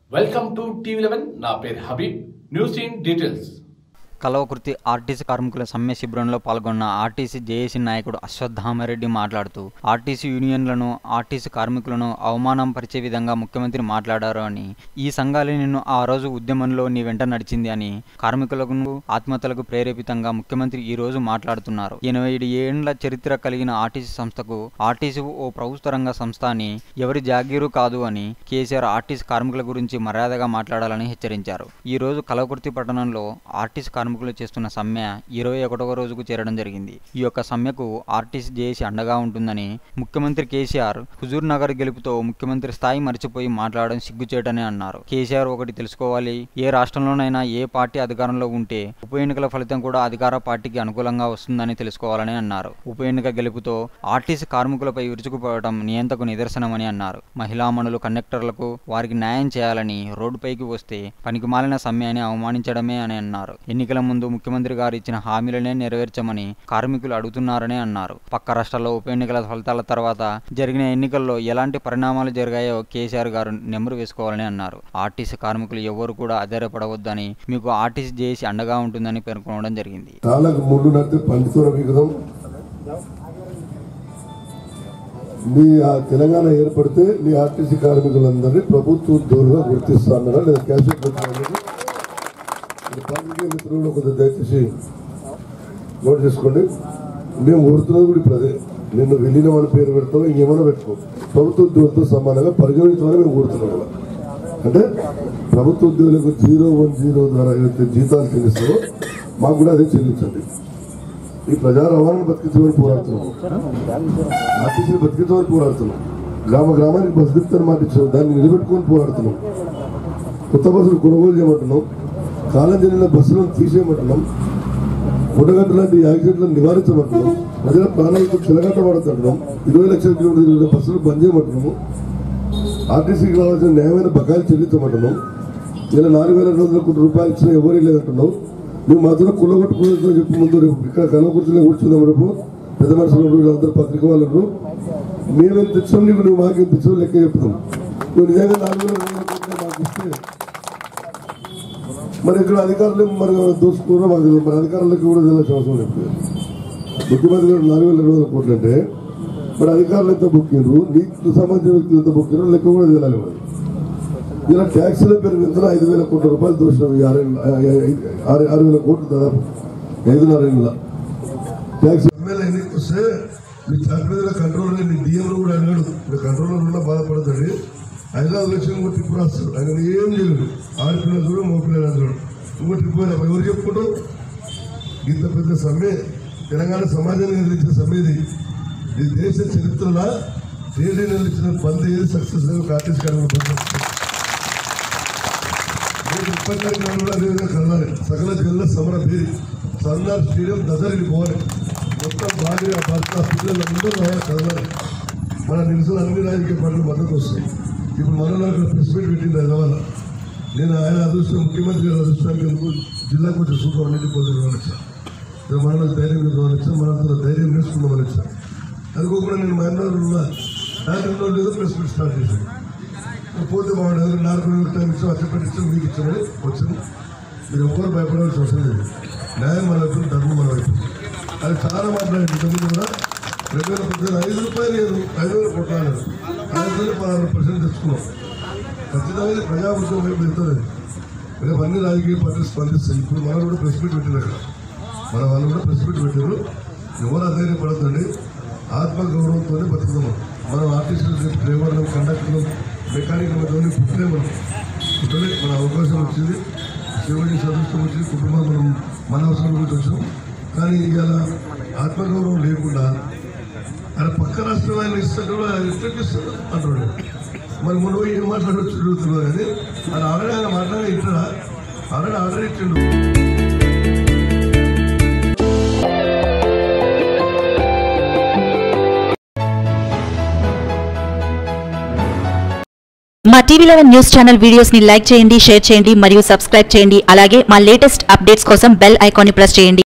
Welcome to TV eleven నా పేరు Habib news in details Kalwakurthy RTC కార్మికుల సమ్మె శిబిరంలో పాల్గొన్న ఆర్టీసీ జేఏసీ నాయకుడు అశ్వత్థామరెడ్డి మాట్లాడుతూ ఆర్టీసీ యూనియన్లను ఆర్టీసీ కార్మికులను అవమానం పరిచే విధంగా ముఖ్యమంత్రి మాట్లాడారు అని ఈ సంఘాలు నిన్ను ఆ రోజు ఉద్యమంలో నీ వెంట నడిచింది అని కార్మికులకు ఆత్మహత్యలకు ప్రేరేపితంగా ముఖ్యమంత్రి ఈ రోజు మాట్లాడుతున్నారు ఎనభై ఏడు ఏండ్ల చరిత్ర కలిగిన ఆర్టీసీ సంస్థకు ఆర్టీసీ ఓ ప్రభుత్వ రంగ సంస్థ అని ఎవరి జాగీరు కాదు అని కేసీఆర్ ఆర్టీసీ కార్మికుల గురించి మర్యాదగా మాట్లాడాలని హెచ్చరించారు ఈ రోజు కలవకుర్తి పట్టణంలో ఆర్టీసీ కార్మికులు చేస్తున్న సమ్మె ఇరవై ఒకటవ రోజుకు చేరడం జరిగింది ఈ యొక్క సమ్మెకు ఆర్టీసీ జేఏసీ అండగా ఉంటుందని ముఖ్యమంత్రి కేసీఆర్ హుజూర్ నగర్ గెలుపుతో ముఖ్యమంత్రి స్థాయి మరిచిపోయి మాట్లాడడం సిగ్గుచేటని అన్నారు కేసీఆర్ ఒకటి తెలుసుకోవాలి ఏ రాష్ట్రంలోనైనా ఏ పార్టీ అధికారంలో ఉంటే ఉప ఎన్నికల ఫలితం కూడా అధికార పార్టీకి అనుకూలంగా వస్తుందని తెలుసుకోవాలని అన్నారు ఉప ఎన్నిక గెలుపుతో ఆర్టీసీ కార్మికులపై విరుచుకుపోవడం నియంతకు నిదర్శనమని అన్నారు మహిళామణులు కండక్టర్లకు వారికి న్యాయం చేయాలని రోడ్డుపైకి వస్తే పనికిమాలిన సమ్మె అని అవమానించడమే అని అన్నారు ఎన్నికల ముందు ముఖ్యమంత్రి గారు ఇచ్చిన హామీలనే నెరవేర్చమని కార్మికులు అడుగుతున్నారని అన్నారు పక్క రాష్ట్రాల్లో ఉప ఎన్నికల ఫలితాల తర్వాత జరిగిన ఎన్నికల్లో ఎలాంటి పరిణామాలు జరిగాయో కేసీఆర్ గారు నెమరు వేసుకోవాలని అన్నారు ఆర్టీసీ కార్మికులు ఎవరు కూడా ఆధారపడవద్దని మీకు ఆర్టీసీ చేసి అండగా ఉంటుందని పేర్కొనడం జరిగింది కాళ్ళకు ముళ్ళు నడితే పండితుల విగ్రహం నీ ఆ తెలంగాణ ఏర్పడితే నీ ఆర్టీసీ కార్మికులందరినీ ప్రభుత్వ ఉద్యోగులుగా గుర్తిస్తానరా లేదా క్యాషెట్ పెట్టాలని పాత్రికేయ మిత్రులు కొంచెం దయచేసి నోట్ చేసుకోండి మేము కోరుతున్నది కూడా ఇప్పుడు అదే నిన్ను వెళ్ళిన వాళ్ళ పేరు పెడతాం ఇంకేమైనా పెట్టుకో ప్రభుత్వ ఉద్యోగులతో సమానంగా పరిగణించమని మేము కోరుతున్నాం కదా అంటే ప్రభుత్వ ఉద్యోగులకు జీరో వన్ జీరో ద్వారా ఏదైతే జీతాలు చెల్లిస్తారో మాకు కూడా అదే చెల్లించండి ఈ ప్రజా రవాణాను బతికించమని పోరాడుతున్నాం ఆర్టీసీని బతికించమని పోరాడుతున్నాం గ్రామ గ్రామానికి బస్సు దిగుతాను మాట ఇచ్చాం దాన్ని నిలబెట్టుకొని పోరాడుతున్నాం కొత్త బస్సులు కొనుగోలు చేయమంటున్నాం కాలం చెల్లిన బస్సులను తీసేయమంటున్నాం ఉండగట్టు లాంటి యాక్సిడెంట్లను నివారించమంటున్నాం ప్రజల ప్రాణాలతో చిలగట్ట పడుతుంటున్నాం ఇరవై లక్షల కిలోమీటర్లు తిరిగిన బస్సులు బంద్ చేయమంటున్నాము ఆర్టీసీకి రావాల్సిన న్యాయమైన బకాయిలు చెల్లించమంటున్నాం ఇలా నాలుగు వేల రెండు వందల కోట్ల రూపాయలు ఇచ్చినా ఎవరు లేదంటున్నాం మేము మాత్రం కుల్లగొట్టుకోవాలని చెప్పి ముందు రేపు ఇక్కడ కలవకుర్తిలో కూర్చుందాం రేపు పెద్ద మనుషులు వీళ్ళందరూ పత్రిక వాళ్ళు మేమేం తెచ్చాం నీకు నువ్వు మాకేం తెచ్చావు లెక్క చెప్తాం నువ్వు నిజంగా నాలుగు వేల రెండు వందల కోట్లు మాకు ఇస్తే మరి ఇక్కడ అధికారులు మరి దోసుకున్నారో మాకు తెలియదు. మరి అధికారులకు కూడా తెలియాల్సిన అవసరం లేదు ముఖ్యమంత్రి గారు నాలుగు వేల రెండు వందల కోట్లు అంటే మరి అధికారులు ఎంత బుక్కిండ్రు నీకు సంబంధించిన వ్యక్తులు ఎంత బుక్కిండ్రు లెక్క కూడా తెలియాలి మరి ఇలా ట్యాక్సీల పేరు మీద ఐదు వేల కోట్ల రూపాయలు దోషినాం ఈ ఆరు ఆరు ఆరు వేల కోట్లు దాదాపు ఐదున్నర ఏళ్ళ ట్యాక్స్ ఎమ్మెల్యే ఎన్నికలు వస్తే మీ తరపున కంట్రోల్ నీ డిఎంలో కూడా అడిగాడు మీరు కంట్రోలర్ కూడా బాధపడదండి హైదరాబాద్ లక్ష్యం ఇంకో ట్రిప్ రాస్తాడు ఆయన ఏం చేయడు ఆడపిల్లలు చూడు మగ పిల్లలు చూడు ఇంకో ట్రిప్ పోయినా ఎవరు చెప్పుకుంటావు ఇంత పెద్ద సమ్మె తెలంగాణ సమాజాన్ని నిర్మించిన సమ్మె ఇది ఈ దేశ చరిత్రలో తేదీ నిలిచిన పంది ఏది సక్సెస్ ఆర్టిస్ట్ కార్మికులు రేపు ముప్పై తారీఖు నాడు కూడా అదేవిధంగా కదలాలి సకల జిల్లా సమర భేరి సన్నార్ స్టేడియం దసరికి పోవాలి మొత్తం భార్య భర్త పిల్లలందరూ రావాలి కదలాలి మన నిరసన అన్ని రాజకీయ పార్టీలు మద్దతు వస్తాయి ఇప్పుడు మన నాకు ప్రెస్ మీట్ పెట్టింది హైదరాబాద్ నేను ఆయన అదృష్టం ముఖ్యమంత్రి గారి అదృష్టానికి ఎందుకు జిల్లాకు వచ్చి సూపర్ అన్నింటి పోతున్నాను వచ్చాను మన ధైర్యం ఇవ్వాలని మనంతా ధైర్యం నేర్చుకుందామని వచ్చాను అనుకోకుండా నేను మహేంద్ర ఉన్నా హ్యాండ్లో లేదు ప్రెస్ మీట్ స్టార్ట్ చేశాను పోతే బాగుండదు నాకు రెండు టైం ఇచ్చాం అట్లా పెట్టించాం మీకు ఇచ్చామని వచ్చింది మీరు ఎవ్వరు భయపడాల్సిన అవసరం లేదు న్యాయం మన వైపు ధర్మం మన వైపు అది చాలా మాట్లాడింది ఇంతకుముందు కూడా రెండు వేల పద్దెనిమిది ఐదు రూపాయలు లేదు ఐదు వేల కోట్ల అన్నారు. ఐదు వేల పదహారు పర్సెంట్ తెచ్చుకున్నాం ఖచ్చితంగా ఇది ప్రజాప్రభుత్వం వైపు వెళ్తుంది రేపు అన్ని రాజకీయ పార్టీలు స్పందిస్తాయి ఇప్పుడు మనం కూడా ప్రెస్ మీట్ పెట్టింది అక్కడ మన వాళ్ళు కూడా ప్రెస్ మీట్ పెట్టారు ఎవరు అధైర్యపడద్దండి ఆత్మగౌరవంతోనే బతుకుతాం మనం ఆర్టిస్టులు డ్రైవర్లు కండక్టర్లు మెకానికల్ పుట్టలే మనం పుట్టలే మన అవకాశం వచ్చింది శివజీ సదృష్టం వచ్చింది కుటుంబం మనం మన అవసరం గురించి వచ్చాం కానీ ఇవాళ ఆత్మగౌరవం లేకుండా ఆయన పక్క రాష్ట్రం ఆయన ఇస్తాడు కూడా ఆయన ఎట్లా ఇస్తాడు అంటాడు మరి మొన్న పోయి ఏం మాట్లాడవచ్చు తిరుగుతున్నారు కానీ ఆయన ఆల్రెడీ ఆయన మాట్లాడే ఇట్లా ఆల్రెడీ ఆల్రెడీ ఇచ్చిండు మా TV eleven news channel videos ని లైక్ చేయండి షేర్ చేయండి మరియు సబ్స్క్రైబ్ చేయండి అలాగే మా లేటెస్ట్ అప్డేట్స్ కోసం బెల్ ఐకాన్ ని ప్రెస్ చేయండి